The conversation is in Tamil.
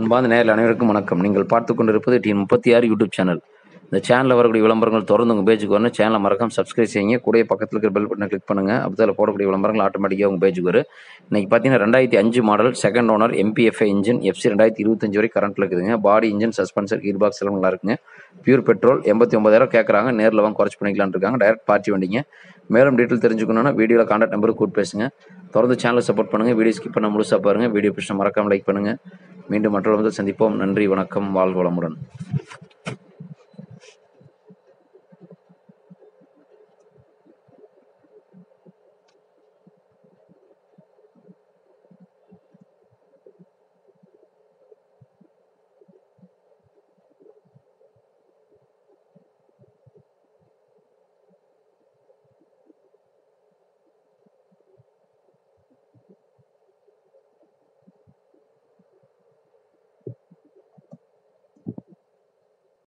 அன்பார்ந்த நேரில் அனைவருக்கும் வணக்கம் நீங்கள் பார்த்து கொண்டிருப்பது டி முப்பத்தி ஆறு யூடியூப் சேனல் இந்த சேனலில் வரக்கூடிய விளம்பரங்கள் தொடர்ந்து உங்கள் பேஜுக்கு வரணும் சேனலை மறக்காம சப்ஸ்கிரைப் செய்யுங்க கூடயே பக்கத்தில் இருக்கிற பெல் பட்டனை கிளிக் பண்ணுங்கள் அப்போ போடக்கூடிய விளம்பரங்கள் ஆட்டோமேட்டிக்காக உங்கள் பேஜுக்கு வரும் இன்றைக்கி பார்த்தீங்கன்னா ரெண்டாயிரத்தி அஞ்சு model second owner MPFI engine FC ரெண்டாயிரத்தி இருபத்தஞ்சு வரை கரண்ட்டில் இருக்குதுங்க பாடி இன்ஜின் சஸ்பென்சர் கீர் பாக்ஸ் எல்லாம் நல்லா இருக்குங்க பியூர் பெட்ரோல் எண்பத்தி ஒன்பதாயிரம் கேட்குறாங்க நேரில் வாங்க குறைச்சி பண்ணிக்கலாம்னு இருக்காங்க டைரக்ட் பார்ட்டி வண்டிங்க மேலும் டீட்டெயில் தெரிஞ்சுக்கணுன்னா வீடியோவில் கான்டாக்ட் நம்பருக்கு கூட்டு பேசுங்க தொடர்ந்து சேனலை சப்போர்ட் பண்ணுங்கள் வீடியோ ஸ்கிப் பண்ண முழுசாக பாருங்கள் வீடியோ பிடிச்சா மறக்காம லைக் பண்ணுங்கள் மீண்டும் மற்றொரு வந்து சந்திப்போம் நன்றி வணக்கம் வாழ்க வளமுடன்